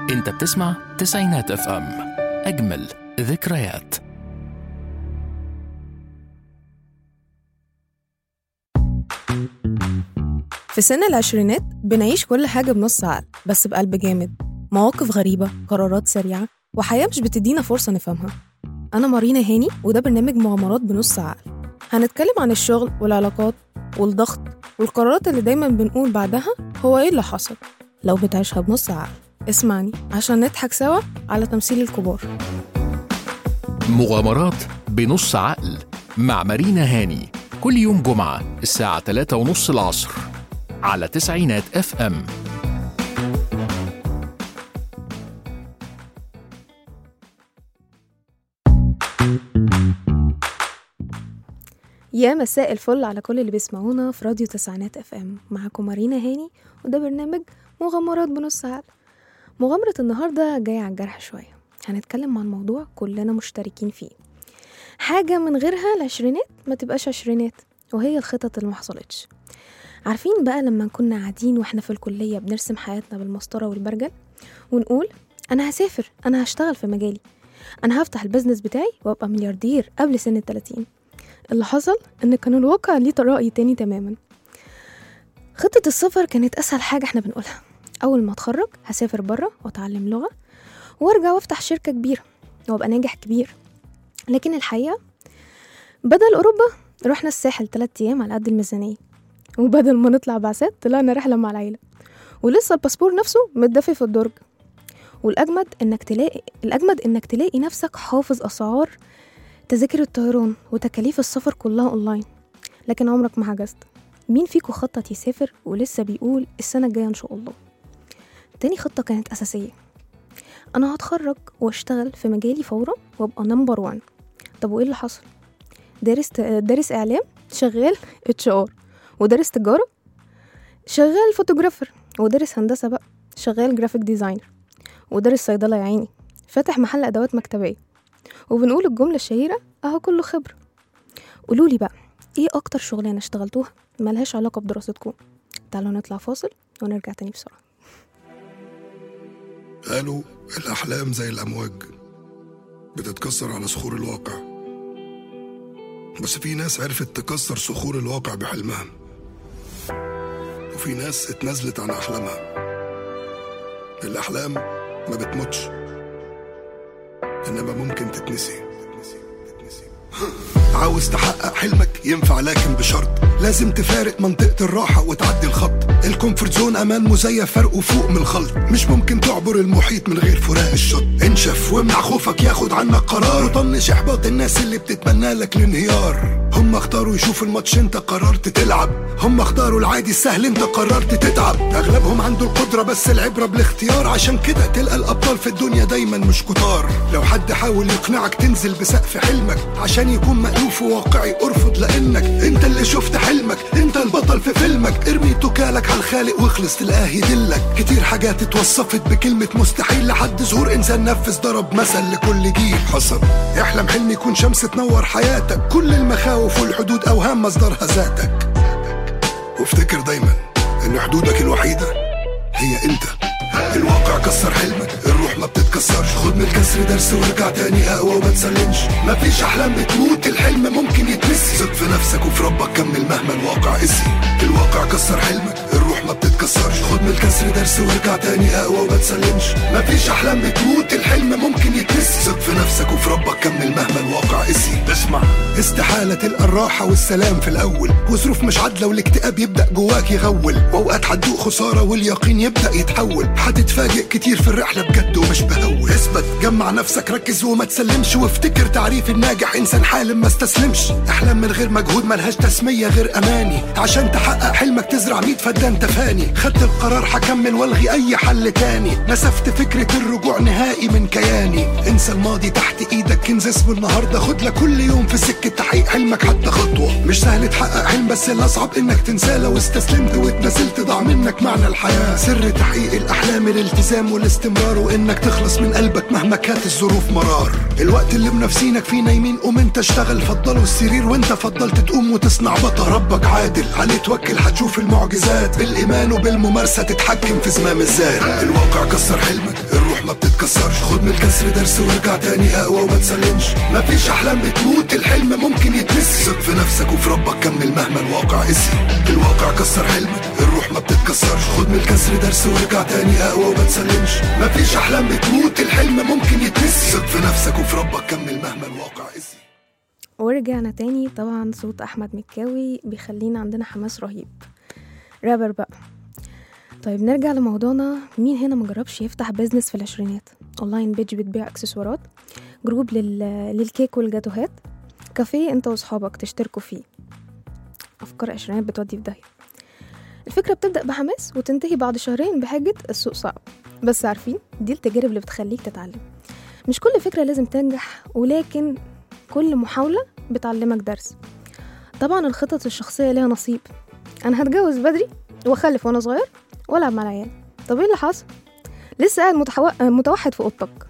انت بتسمع تسعينات اف ام اجمل ذكريات في سن العشرينات بنعيش كل حاجة بنص عقل بس بقلب جامد مواقف غريبة قرارات سريعة وحياة مش بتدينا فرصة نفهمها أنا مارينا هاني وده برنامج مغامرات بنص عقل هنتكلم عن الشغل والعلاقات والضغط والقرارات اللي دايما بنقول بعدها هو إيه اللي حصل لو بتعيشها بنص عقل اسمعني عشان نضحك سوا على تمثيل الكبار مغامرات بنص عقل مع مارينا هاني كل يوم جمعة الساعة 3 ونص العصر على تسعينات اف ام يا مساء الفل على كل اللي بيسمعونا في راديو تسعينات اف ام معاكم مارينا هاني وده برنامج مغامرات بنص عقل مغامرة النهاردة جاية على الجرح شوية هنتكلم عن موضوع كلنا مشتركين فيه حاجة من غيرها العشرينات ما تبقاش عشرينات وهي الخطط اللي محصلتش عارفين بقى لما كنا قاعدين واحنا في الكلية بنرسم حياتنا بالمسطرة والبرجل ونقول أنا هسافر أنا هشتغل في مجالي أنا هفتح البزنس بتاعي وأبقى ملياردير قبل سن التلاتين اللي حصل إن كان الواقع ليه رأي تاني تماما خطة السفر كانت أسهل حاجة احنا بنقولها أول ما أتخرج هسافر برا وأتعلم لغة وأرجع وأفتح شركة كبيرة وأبقى ناجح كبير لكن الحقيقة بدل أوروبا رحنا الساحل تلات أيام على قد الميزانية وبدل ما نطلع بعثات طلعنا رحلة مع العيلة ولسه الباسبور نفسه متدفي في الدرج والأجمد إنك تلاقي الأجمد إنك تلاقي نفسك حافظ أسعار تذاكر الطيران وتكاليف السفر كلها أونلاين لكن عمرك ما حجزت مين فيكم خطط يسافر ولسه بيقول السنة الجاية إن شاء الله تاني خطة كانت أساسية أنا هتخرج واشتغل في مجالي فورا وابقى نمبر وان طب وإيه اللي حصل؟ دارس دارس إعلام شغال اتش ار ودارس تجارة شغال فوتوغرافر ودارس هندسة بقى شغال جرافيك ديزاينر ودارس صيدلة يا عيني فاتح محل أدوات مكتبية وبنقول الجملة الشهيرة أهو كله خبرة قولولي بقى إيه أكتر شغلانة اشتغلتوها ملهاش علاقة بدراستكم تعالوا نطلع فاصل ونرجع تاني بسرعة قالوا الأحلام زي الأمواج بتتكسر على صخور الواقع بس في ناس عرفت تكسر صخور الواقع بحلمها وفي ناس اتنازلت عن أحلامها الأحلام ما بتموتش إنما ممكن تتنسي عاوز تحقق حلمك ينفع لكن بشرط لازم تفارق منطقة الراحة وتعدي الخط الكومفورت زون أمان مزيف فرقه فوق من الخلط مش ممكن تعبر المحيط من غير فراق الشط انشف وامنع خوفك ياخد عنك قرار وطنش إحباط الناس اللي بتتمنى لك الانهيار هم اختاروا يشوفوا الماتش انت قررت تلعب هم اختاروا العادي السهل انت قررت تتعب اغلبهم عنده القدرة بس العبرة بالاختيار عشان كده تلقى الابطال في الدنيا دايما مش كتار لو حد حاول يقنعك تنزل بسقف حلمك عشان يكون مألوف وواقعي ارفض لانك انت اللي شفت حلمك انت البطل في فيلمك ارمي توكالك على الخالق واخلص تلقاه يدلك كتير حاجات اتوصفت بكلمة مستحيل لحد ظهور انسان نفذ ضرب مثل لكل جيل حصل احلم حلم يكون شمس تنور حياتك كل المخاوف والحدود اوهام مصدرها ذاتك وافتكر دايما ان حدودك الوحيدة هي انت الواقع كسر حلمك الروح ما بتتكسرش خد من الكسر درس وارجع تاني اقوى وما تسلمش مفيش احلام بتموت الحلم ممكن يتنسي ثق في نفسك وفي ربك كمل مهما الواقع قسي الواقع كسر حلمك الروح ما بتتكسرش خد من الكسر درس وارجع تاني اقوى وما تسلمش مفيش احلام بتموت الحلم ممكن يتنسي ثق في نفسك وفي ربك كمل مهما الواقع قسي اسمع استحالة تلقى الراحة والسلام في الأول وظروف مش عادلة والاكتئاب يبدأ جواك يغول وأوقات هتدوق خسارة واليقين يبدأ يتحول هتتفاجئ كتير في الرحلة بجد ومش بهول اثبت جمع نفسك ركز وما تسلمش وافتكر تعريف الناجح إنسان حالم ما استسلمش أحلام من غير مجهود ملهاش تسمية غير أماني عشان تحقق حلمك تزرع ميت فدان تفاني خدت القرار هكمل والغي أي حل تاني نسفت فكرة الرجوع نهائي من كياني انسى الماضي تحت ايدك كنز اسمه النهارده خد لك كل يوم في سكة تحقيق حلمك حتى خطوة مش سهل تحقق حلم بس الأصعب إنك تنساه لو استسلمت واتنازلت ضاع منك معنى الحياة سر تحقيق الأحلام الالتزام والاستمرار وإنك تخلص من قلبك مهما كانت الظروف مرار الوقت اللي منافسينك فيه نايمين قوم انت اشتغل فضلوا السرير وانت فضلت تقوم وتصنع بطل ربك عادل عليه توكل هتشوف المعجزات بالإيمان وبالممارسة تتحكم في زمام الذات الواقع كسر حلمك الروح ما بتتكسرش خد من الكسر درس وارجع تاني اقوى وما تسلمش مفيش احلام بتموت الحلم ممكن يتنسي ثق في نفسك وفي ربك كمل مهما الواقع قسي الواقع كسر حلمك الروح ما بتتكسرش خد من الكسر درس وارجع تاني اقوى وما تسلمش مفيش احلام بتموت الحلم ممكن يتنسي ثق في نفسك وفي ربك كمل مهما الواقع قسي ورجعنا تاني طبعا صوت احمد مكاوي بيخلينا عندنا حماس رهيب رابر بقى طيب نرجع لموضوعنا مين هنا مجربش يفتح بيزنس في العشرينات اونلاين بيج بتبيع اكسسوارات جروب لل... للكيك والجاتوهات كافيه انت واصحابك تشتركوا فيه افكار عشرينات بتودي في داهيه الفكره بتبدا بحماس وتنتهي بعد شهرين بحجه السوق صعب بس عارفين دي التجارب اللي بتخليك تتعلم مش كل فكره لازم تنجح ولكن كل محاولة بتعلمك درس طبعا الخطط الشخصية ليها نصيب أنا هتجوز بدري وأخلف وأنا صغير وألعب مع العيال طب إيه اللي حصل؟ لسه قاعد متحو... متوحد في أوضتك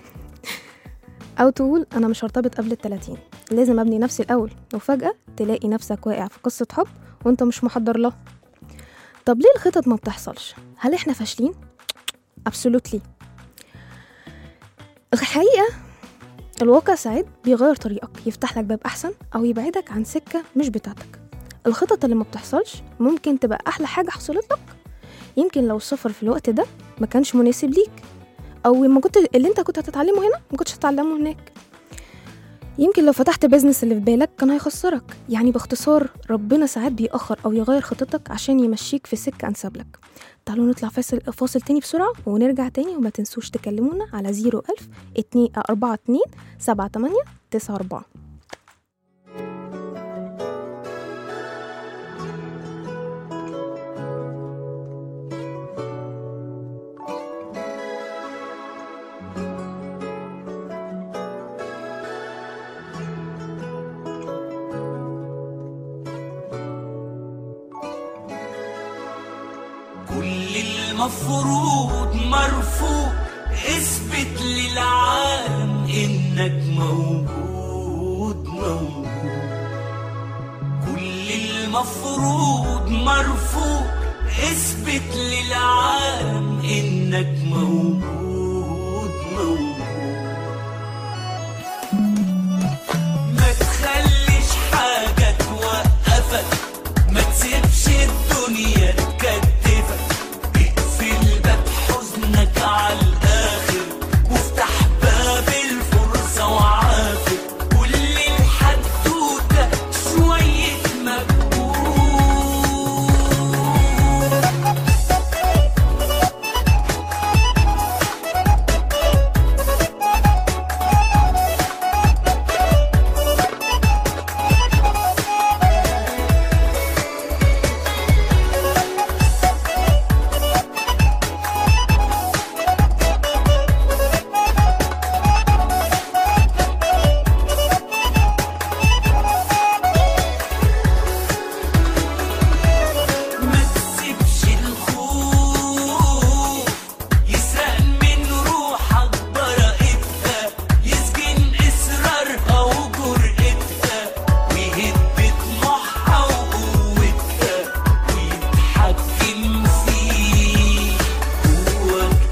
أو تقول أنا مش هرتبط قبل التلاتين لازم أبني نفسي الأول وفجأة تلاقي نفسك واقع في قصة حب وأنت مش محضر لها طب ليه الخطط ما بتحصلش؟ هل إحنا فاشلين؟ absolutely الحقيقة الواقع ساعات بيغير طريقك يفتح لك باب أحسن أو يبعدك عن سكة مش بتاعتك الخطط اللي ما بتحصلش ممكن تبقى أحلى حاجة حصلت لك يمكن لو السفر في الوقت ده ما كانش مناسب ليك أو ما كنت اللي أنت كنت هتتعلمه هنا ما كنتش هتتعلمه هناك يمكن لو فتحت بيزنس اللي في بالك كان هيخسرك يعني باختصار ربنا ساعات بيأخر أو يغير خطتك عشان يمشيك في سكة أنسب لك تعالوا نطلع فاصل فاصل تاني بسرعة ونرجع تاني وما تنسوش تكلمونا على زيرو ألف اتنين أربعة اتنين سبعة تمانية تسعة أربعة كل المفروض مرفوض اثبت للعالم انك موجود موجود كل المفروض مرفوض اثبت للعالم انك موجود موجود ما تخليش حاجة توقفك ما تسيبش الدنيا تكتفك اقفل باب حزنك على الآخر وافتح باب الفرصة وعافر كل الحدوتة شوية مجهود ما تسيبش الخوف يسرق من روحك براءتها يسجن إصرارها وجرأتها ويهد طموحها وقوتها ويتحكم فيك جواك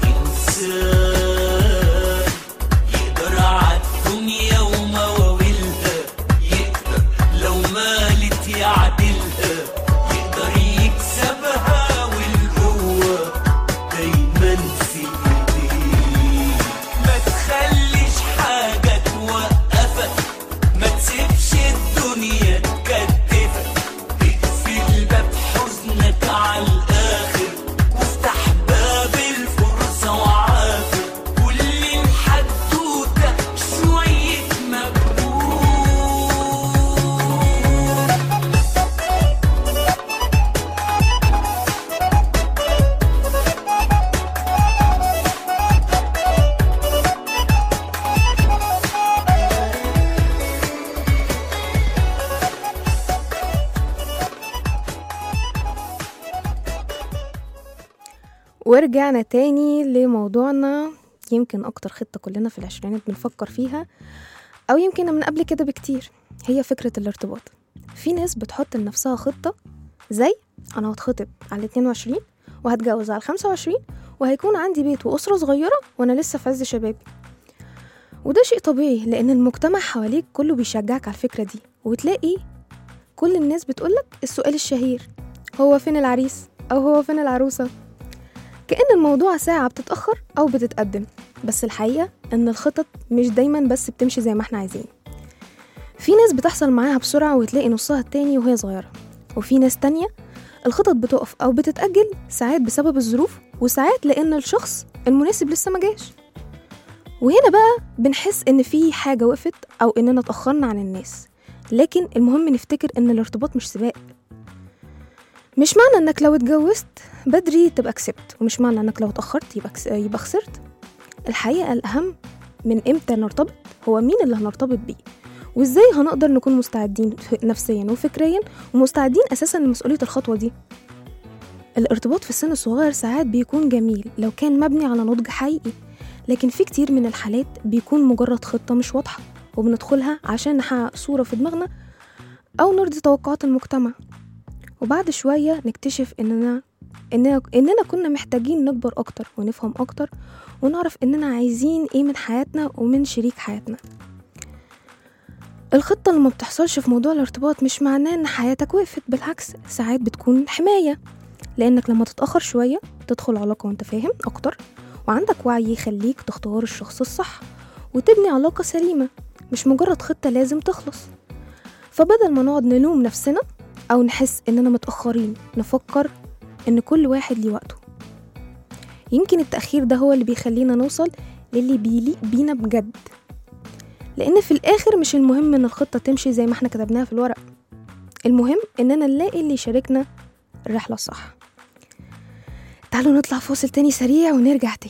إنسان يقدر عالدنيا ومواويلها يقدر لو مالت يعدلها يقدر يكسبها والقوة دايما في ايديه ما تخليش حاجة توقفك ما تسيبش الدنيا تكتفك اقفل باب حزنك على الآخر وافتح باب الفرصة وعافر كل الحدوتة شوية مجهود ورجعنا تاني لموضوعنا يمكن أكتر خطة كلنا في العشرينات بنفكر فيها أو يمكن من قبل كده بكتير هي فكرة الارتباط في ناس بتحط لنفسها خطة زي أنا هتخطب على 22 وهتجوز على 25 وهيكون عندي بيت وأسرة صغيرة وأنا لسه في عز شبابي وده شيء طبيعي لأن المجتمع حواليك كله بيشجعك على الفكرة دي وتلاقي كل الناس بتقولك السؤال الشهير هو فين العريس أو هو فين العروسة كأن الموضوع ساعة بتتأخر أو بتتقدم بس الحقيقة إن الخطط مش دايما بس بتمشي زي ما احنا عايزين في ناس بتحصل معاها بسرعة وتلاقي نصها التاني وهي صغيرة وفي ناس تانية الخطط بتقف أو بتتأجل ساعات بسبب الظروف وساعات لأن الشخص المناسب لسه ما جاش وهنا بقى بنحس إن في حاجة وقفت أو إننا اتأخرنا عن الناس لكن المهم نفتكر إن الارتباط مش سباق مش معنى إنك لو اتجوزت بدري تبقى كسبت ومش معنى إنك لو اتأخرت يبقى, كس... يبقى خسرت الحقيقة الأهم من إمتى نرتبط هو مين اللي هنرتبط بيه وإزاي هنقدر نكون مستعدين ف- نفسيا وفكريا ومستعدين أساسا لمسؤولية الخطوة دي الارتباط في السن الصغير ساعات بيكون جميل لو كان مبني على نضج حقيقي لكن في كتير من الحالات بيكون مجرد خطة مش واضحة وبندخلها عشان نحقق صورة في دماغنا أو نرضي توقعات المجتمع وبعد شوية نكتشف إننا إننا, إننا كنا محتاجين نكبر أكتر ونفهم أكتر ونعرف إننا عايزين إيه من حياتنا ومن شريك حياتنا الخطة اللي ما بتحصلش في موضوع الارتباط مش معناه إن حياتك وقفت بالعكس ساعات بتكون حماية لأنك لما تتأخر شوية تدخل علاقة وانت فاهم أكتر وعندك وعي يخليك تختار الشخص الصح وتبني علاقة سليمة مش مجرد خطة لازم تخلص فبدل ما نقعد نلوم نفسنا أو نحس إننا متأخرين نفكر إن كل واحد ليه وقته يمكن التأخير ده هو اللي بيخلينا نوصل للي بيليق بينا بجد لأن في الآخر مش المهم إن الخطة تمشي زي ما احنا كتبناها في الورق المهم إننا نلاقي اللي يشاركنا الرحلة الصح تعالوا نطلع فاصل تاني سريع ونرجع تاني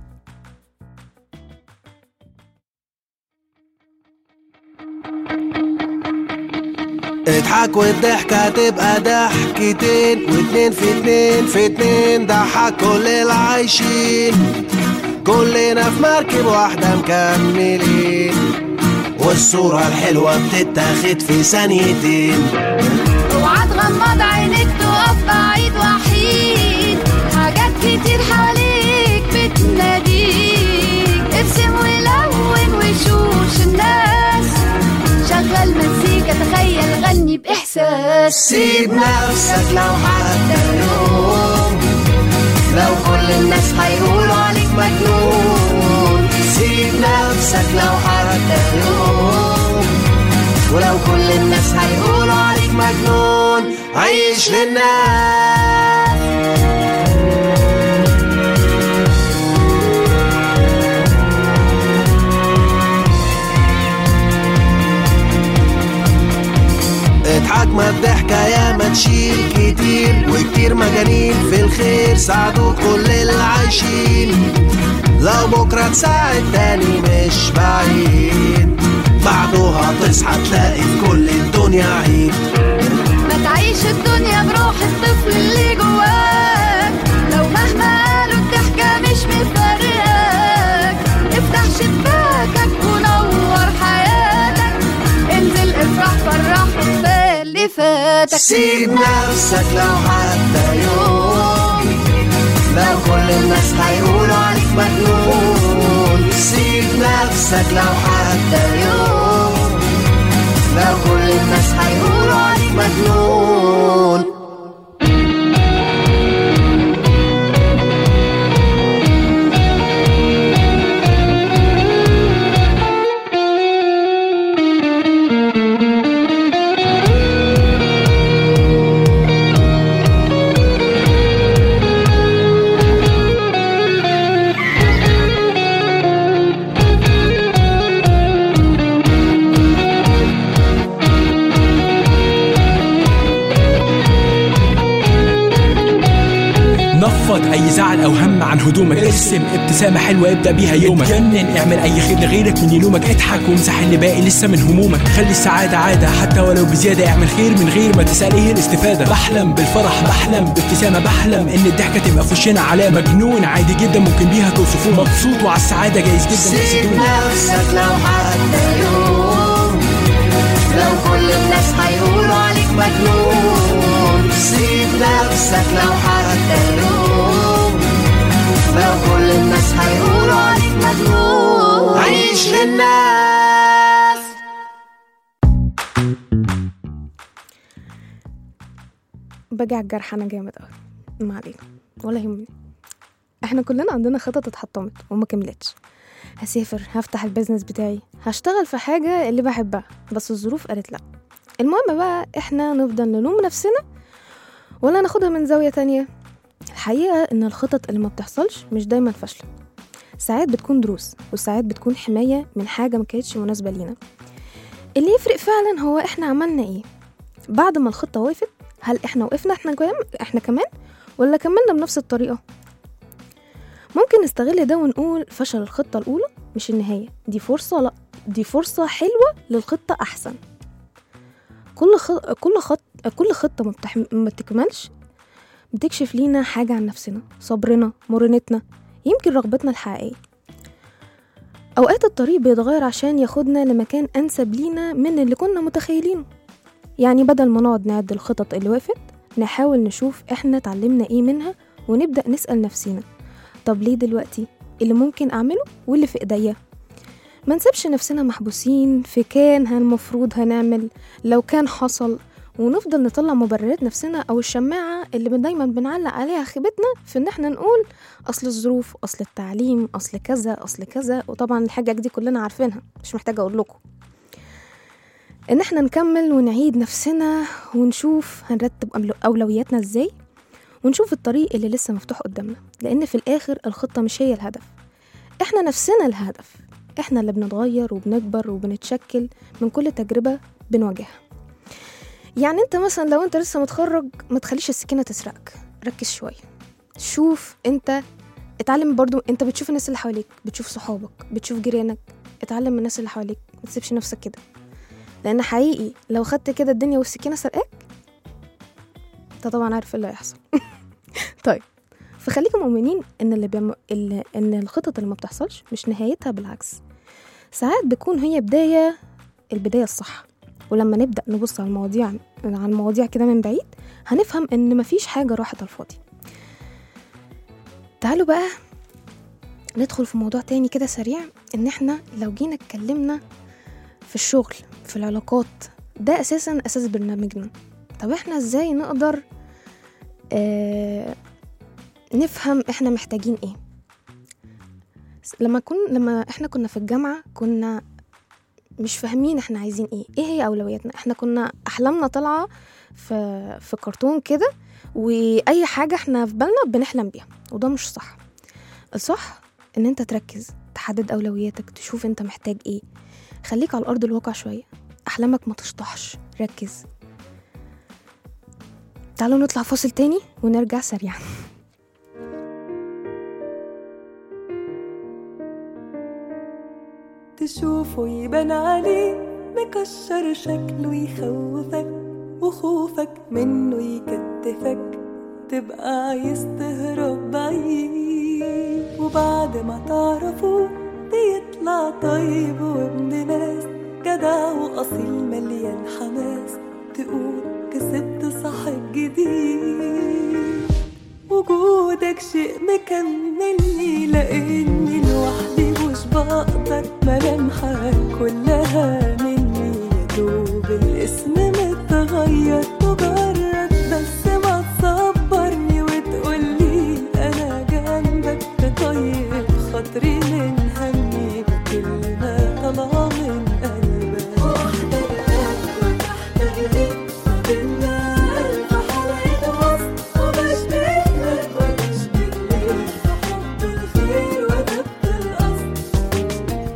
اضحك والضحكة تبقى ضحكتين واتنين في اتنين في اتنين ضحك كل العايشين كلنا في مركب واحدة مكملين والصورة الحلوة بتتاخد في ثانيتين اوعى تغمض عينيك تقف بعيد وحيد حاجات كتير حواليك بتناديك ارسم ولون وشوش الناس شغل مزيكا تخيل غني بإحساس سيب نفسك لو حتى يوم لو كل الناس هيقولوا عليك مجنون سيب نفسك لو حتى يوم ولو كل الناس هيقولوا عليك مجنون عيش للناس اضحك ما الضحكة يا ما تشيل كتير وكتير مجانين في الخير ساعدوا كل العايشين لو بكرة تساعد تاني مش بعيد بعدها تصحى تلاقي في كل الدنيا عيد ما تعيش الدنيا بروح الطفل اللي جواك لو مهما قالوا الضحكة مش مفرقاك افتح شباكك ونور حياتك انزل افرح فرح وكفاية اللي فاتك سيب نفسك لو حتى يوم لو كل الناس هيقولوا عليك مجنون سيب نفسك لو حتى يوم لو كل الناس هيقولوا عليك مجنون نفض اي زعل او هم عن هدومك ارسم ابتسامه حلوه ابدا بيها يومك اتجنن اعمل اي خير لغيرك من يلومك اضحك وامسح اللي باقي لسه من همومك خلي السعاده عاده حتى ولو بزياده اعمل خير من غير ما تسال ايه الاستفاده بحلم بالفرح بحلم بابتسامه بحلم ان الضحكه تبقى في وشنا علامه مجنون عادي جدا ممكن بيها توصفوه مبسوط وعلى السعاده جايز جدا سيب تحسدوه نفسك لو حتى يوم لو كل الناس هيقولوا عليك مجنون سيب نفسك لو حتى يوم باجي على الجرح انا جامد قوي ما علينا ولا يهمني احنا كلنا عندنا خطط اتحطمت وما كملتش هسافر هفتح البيزنس بتاعي هشتغل في حاجة اللي بحبها بس الظروف قالت لا المهم بقى احنا نفضل نلوم نفسنا ولا ناخدها من زاوية تانية الحقيقة ان الخطط اللي ما بتحصلش مش دايما فاشلة ساعات بتكون دروس وساعات بتكون حماية من حاجة ما كانتش مناسبة لينا اللي يفرق فعلا هو احنا عملنا ايه بعد ما الخطة وقفت هل احنا وقفنا احنا كمان احنا كمان ولا كملنا بنفس الطريقة ممكن نستغل ده ونقول فشل الخطة الأولى مش النهاية دي فرصة لا دي فرصة حلوة للخطة أحسن كل خط... كل خط كل خطة ما, بتح... ما بتكملش بتكشف لينا حاجة عن نفسنا صبرنا مرونتنا يمكن رغبتنا الحقيقية أوقات الطريق بيتغير عشان ياخدنا لمكان أنسب لينا من اللي كنا متخيلينه يعني بدل ما نقعد نعد الخطط اللي وقفت نحاول نشوف احنا اتعلمنا ايه منها ونبدأ نسأل نفسنا طب ليه دلوقتي اللي ممكن أعمله واللي في إيديا ما نسيبش نفسنا محبوسين في كان المفروض هنعمل لو كان حصل ونفضل نطلع مبررات نفسنا أو الشماعة اللي دايما بنعلق عليها خيبتنا في إن احنا نقول أصل الظروف أصل التعليم أصل كذا أصل كذا وطبعا الحاجة دي كلنا عارفينها مش محتاجة أقول لكم إن احنا نكمل ونعيد نفسنا ونشوف هنرتب أمل- أولوياتنا إزاي ونشوف الطريق اللي لسه مفتوح قدامنا لأن في الآخر الخطة مش هي الهدف احنا نفسنا الهدف احنا اللي بنتغير وبنكبر وبنتشكل من كل تجربة بنواجهها يعني انت مثلا لو انت لسه متخرج ما تخليش السكينة تسرقك ركز شوية شوف انت اتعلم برضو انت بتشوف الناس اللي حواليك بتشوف صحابك بتشوف جيرانك اتعلم من الناس اللي حواليك ما تسيبش نفسك كده لان حقيقي لو خدت كده الدنيا والسكينة سرقاك انت طبعا عارف ايه اللي هيحصل طيب فخليكم مؤمنين ان اللي بيم... اللي... ان الخطط اللي ما بتحصلش مش نهايتها بالعكس ساعات بتكون هي بداية البداية الصح ولما نبدأ نبص على المواضيع على المواضيع كده من بعيد هنفهم ان مفيش حاجة راحت على الفاضي تعالوا بقى ندخل في موضوع تاني كده سريع ان احنا لو جينا اتكلمنا في الشغل في العلاقات ده اساسا اساس برنامجنا طب احنا ازاي نقدر آه نفهم احنا محتاجين ايه س- لما كن لما احنا كنا في الجامعة كنا مش فاهمين احنا عايزين ايه ايه هي اولوياتنا احنا كنا احلامنا طالعة في في كرتون كده واي حاجة احنا في بالنا بنحلم بيها وده مش صح الصح ان انت تركز تحدد اولوياتك تشوف انت محتاج ايه خليك على ارض الواقع شوية احلامك ما تشطحش ركز تعالوا نطلع فاصل تاني ونرجع سريعا تشوفه يبان عليه مكشر شكله يخوفك وخوفك منه يكتفك تبقى عايز تهرب بعيد وبعد ما تعرفه بيطلع طيب وابن ناس جدع وأصيل مليان حماس تقول كسبت صاحب جديد وجودك شيء مكملني لاني لوحدي مش بقدر ملامحك كلها مني يا دوب الاسم متغير مجرد بس ما تصبرني وتقولي انا جنبك تطيب خاطري من همي بكلمة طالعة من قلبك واحدة القلب تحت ايديك بينا ألف حلقة وسط وبشبه لك وبشبه ليك بحب الخير ودب القصد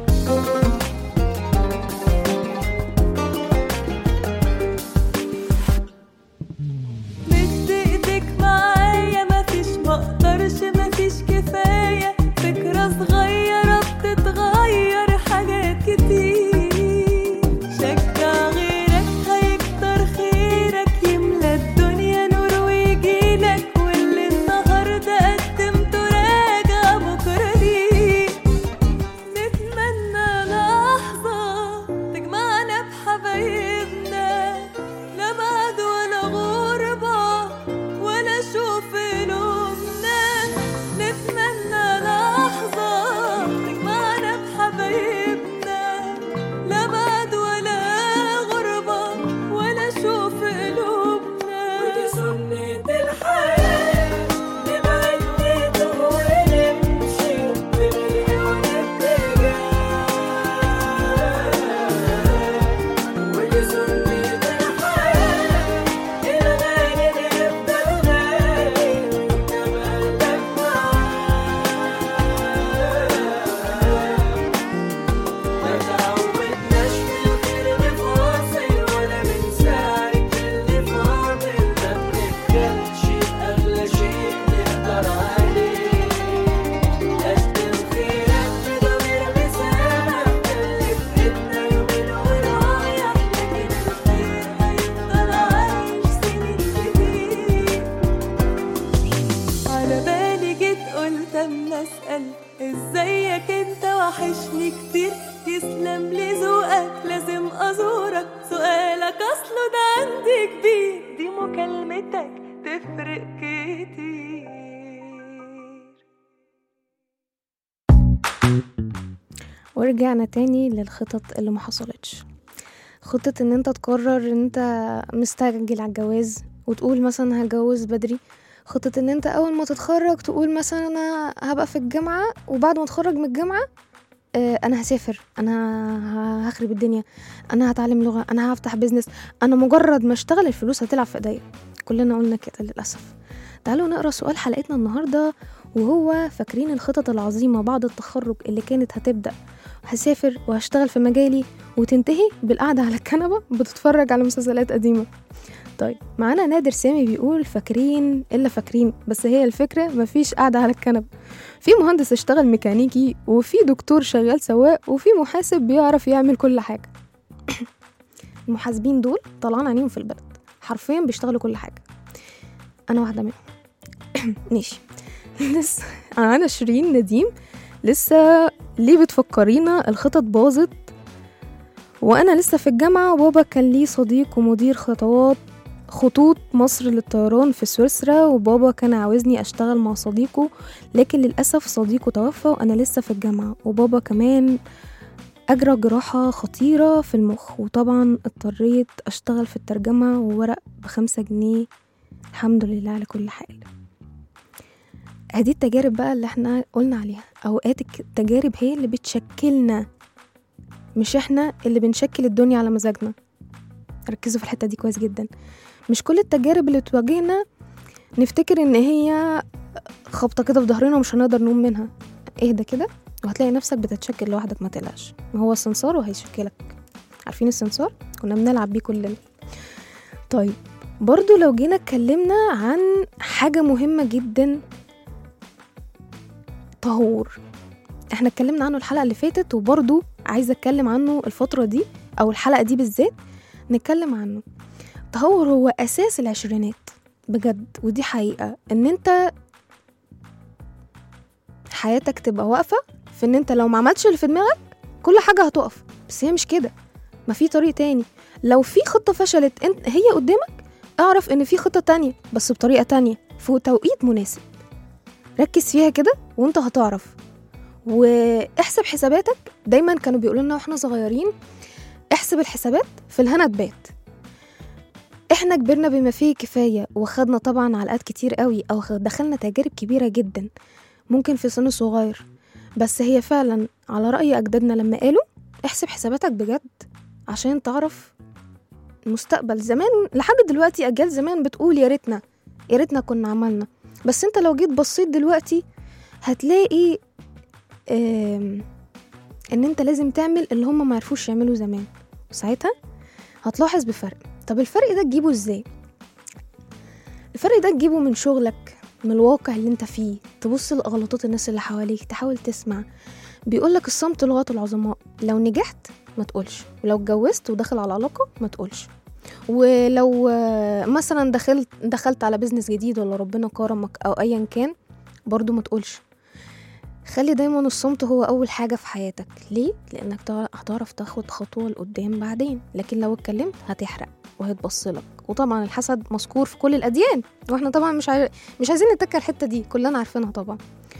على بالي جيت قلت اما اسال ازيك انت وحشني كتير يسلم لي ذوقك لازم ازورك سؤالك اصله ده عندي كبير دي مكالمتك تفرق كتير ورجعنا تاني للخطط اللي ما حصلتش خطة ان انت تقرر ان انت مستعجل على الجواز وتقول مثلا هتجوز بدري خطة ان انت اول ما تتخرج تقول مثلا انا هبقى في الجامعة وبعد ما اتخرج من الجامعة آه، انا هسافر انا ه- هخرب الدنيا انا هتعلم لغة انا هفتح بيزنس انا مجرد ما اشتغل الفلوس هتلعب في ايديا كلنا قلنا كده للاسف تعالوا نقرا سؤال حلقتنا النهارده وهو فاكرين الخطط العظيمة بعد التخرج اللي كانت هتبدأ هسافر وهشتغل في مجالي وتنتهي بالقعدة على الكنبة بتتفرج على مسلسلات قديمة طيب معانا نادر سامي بيقول فاكرين إلا فاكرين بس هي الفكرة مفيش قعدة على الكنبة في مهندس اشتغل ميكانيكي وفي دكتور شغال سواق وفي محاسب بيعرف يعمل كل حاجة المحاسبين دول طلعان عينيهم في البلد حرفيا بيشتغلوا كل حاجة أنا واحدة منهم ماشي لسه أنا شيرين نديم لسه ليه بتفكرينا الخطط باظت وانا لسه في الجامعه وبابا كان ليه صديق ومدير خطوات خطوط مصر للطيران في سويسرا وبابا كان عاوزني اشتغل مع صديقه لكن للاسف صديقه توفى وانا لسه في الجامعه وبابا كمان اجرى جراحه خطيره في المخ وطبعا اضطريت اشتغل في الترجمه وورق بخمسة جنيه الحمد لله على كل حال هذه التجارب بقى اللي احنا قلنا عليها اوقات الك- التجارب هي اللي بتشكلنا مش احنا اللي بنشكل الدنيا على مزاجنا ركزوا في الحته دي كويس جدا مش كل التجارب اللي بتواجهنا نفتكر ان هي خبطه كده في ظهرنا ومش هنقدر نقوم منها اهدى كده وهتلاقي نفسك بتتشكل لوحدك ما تقلقش ما هو السنسار وهيشكلك عارفين السنسار كنا بنلعب بيه كلنا طيب برضو لو جينا اتكلمنا عن حاجة مهمة جدا طهور احنا اتكلمنا عنه الحلقة اللي فاتت وبرضو عايزة اتكلم عنه الفترة دي او الحلقة دي بالذات نتكلم عنه التهور هو اساس العشرينات بجد ودي حقيقة ان انت حياتك تبقى واقفة في ان انت لو ما عملتش اللي في دماغك كل حاجة هتقف بس هي مش كده ما في طريق تاني لو في خطة فشلت انت هي قدامك اعرف ان في خطة تانية بس بطريقة تانية في توقيت مناسب ركز فيها كده وانت هتعرف واحسب حساباتك دايما كانوا بيقولوا لنا واحنا صغيرين احسب الحسابات في الهنا تبات احنا كبرنا بما فيه الكفايه وخدنا طبعا علقات كتير قوي او خ- دخلنا تجارب كبيره جدا ممكن في سن صغير بس هي فعلا على راي اجدادنا لما قالوا احسب حساباتك بجد عشان تعرف المستقبل زمان لحد دلوقتي اجيال زمان بتقول يا ريتنا يا ريتنا كنا عملنا بس انت لو جيت بصيت دلوقتي هتلاقي آم، ان انت لازم تعمل اللي هم ما عرفوش يعملوا زمان وساعتها هتلاحظ بفرق طب الفرق ده تجيبه ازاي الفرق ده تجيبه من شغلك من الواقع اللي انت فيه تبص لغلطات الناس اللي حواليك تحاول تسمع بيقولك الصمت لغة العظماء لو نجحت ما تقولش ولو اتجوزت ودخل على علاقة ما تقولش ولو آه، مثلا دخلت دخلت على بيزنس جديد ولا ربنا كرمك او ايا كان برضو ما تقولش خلي دايما الصمت هو اول حاجه في حياتك ليه لانك تع- هتعرف تاخد خطوه لقدام بعدين لكن لو اتكلمت هتحرق وهتبصلك وطبعا الحسد مذكور في كل الاديان واحنا طبعا مش عاي... مش عايزين نتكر الحته دي كلنا عارفينها طبعا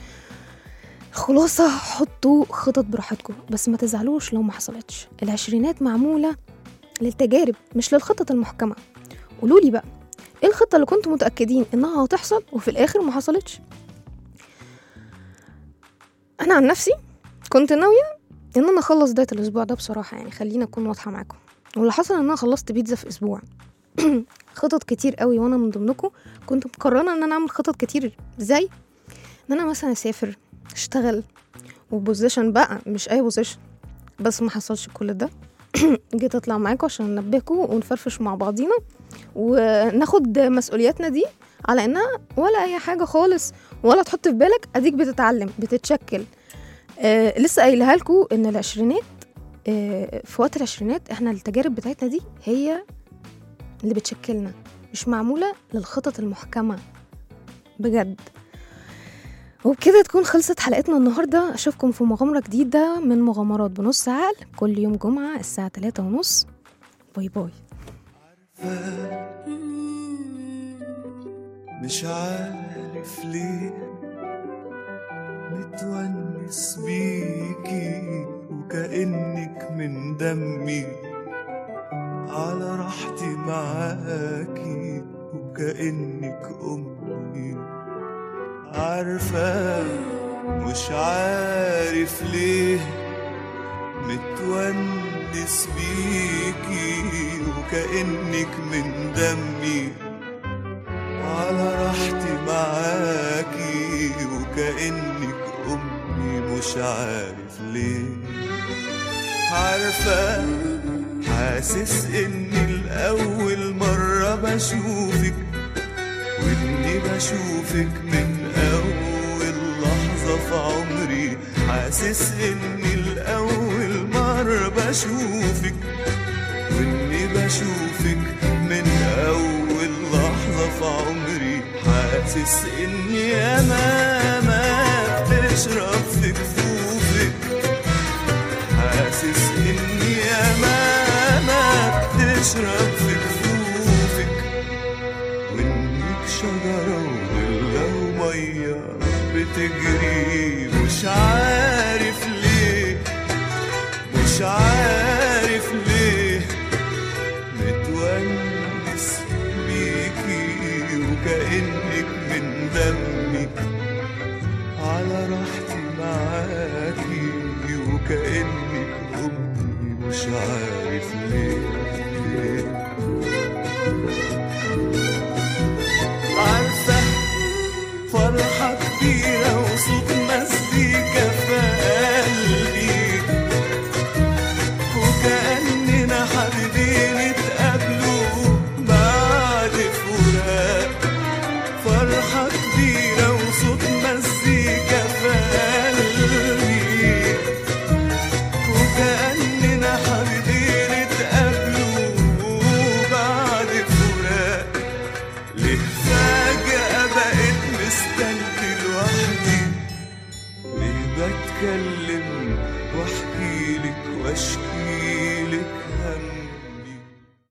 خلاصة حطوا خطط براحتكم بس ما تزعلوش لو ما حصلتش العشرينات معمولة للتجارب مش للخطط المحكمة قولولي بقى ايه الخطة اللي كنتوا متأكدين انها هتحصل وفي الاخر ما حصلتش انا عن نفسي كنت ناويه ان انا اخلص دايت الاسبوع ده بصراحه يعني خلينا اكون واضحه معاكم واللي حصل ان انا خلصت بيتزا في اسبوع خطط كتير قوي وانا من ضمنكم كنت مقرره ان انا اعمل خطط كتير زي ان انا مثلا اسافر اشتغل وبوزيشن بقى مش اي بوزيشن بس ما حصلش كل ده جيت اطلع معاكم عشان انبهكم ونفرفش مع بعضينا وناخد مسؤولياتنا دي على انها ولا اي حاجه خالص ولا تحط في بالك اديك بتتعلم بتتشكل آه لسه قايلها لكم ان العشرينات آه في وقت العشرينات احنا التجارب بتاعتنا دي هي اللي بتشكلنا مش معموله للخطط المحكمه بجد وبكده تكون خلصت حلقتنا النهاردة أشوفكم في مغامرة جديدة من مغامرات بنص عقل كل يوم جمعة الساعة 3 ونص باي باي مش عارف ليه متونس بيكي وكأنك من دمي على راحتي معاكي وكأنك أمي عارفة مش عارف ليه متونس بيكي وكأنك من دمي على راحتي معاكي وكأنك أمي مش عارف ليه عارفة حاسس إني الأول مرة بشوفك وإني بشوفك من أول لحظة في عمري حاسس إني الأول مرة بشوفك وإني بشوفك من أول لحظة في عمري حاسس إني ياما بتشرب في كفوفك حاسس إني ياما بتشرب في كفوفك وإنك شجرة ولا ومية بتجري مش عارف ليه مش عارف ليه متونس بيكي وكأنك من دمي على راحتي معاكي وكأنك أمي مش عارف ليه, ليه عارفة فرحة كبيرة وصوت مزيكا في قلبي وكأننا حابين نتقابلوا بعد فراق فرحة كبيرة وصوت مزيكا في قلبي وكأننا حابين نتقابلوا بعد فراق ليه فجأة بقيت مستني لوحدي ليه بتكلم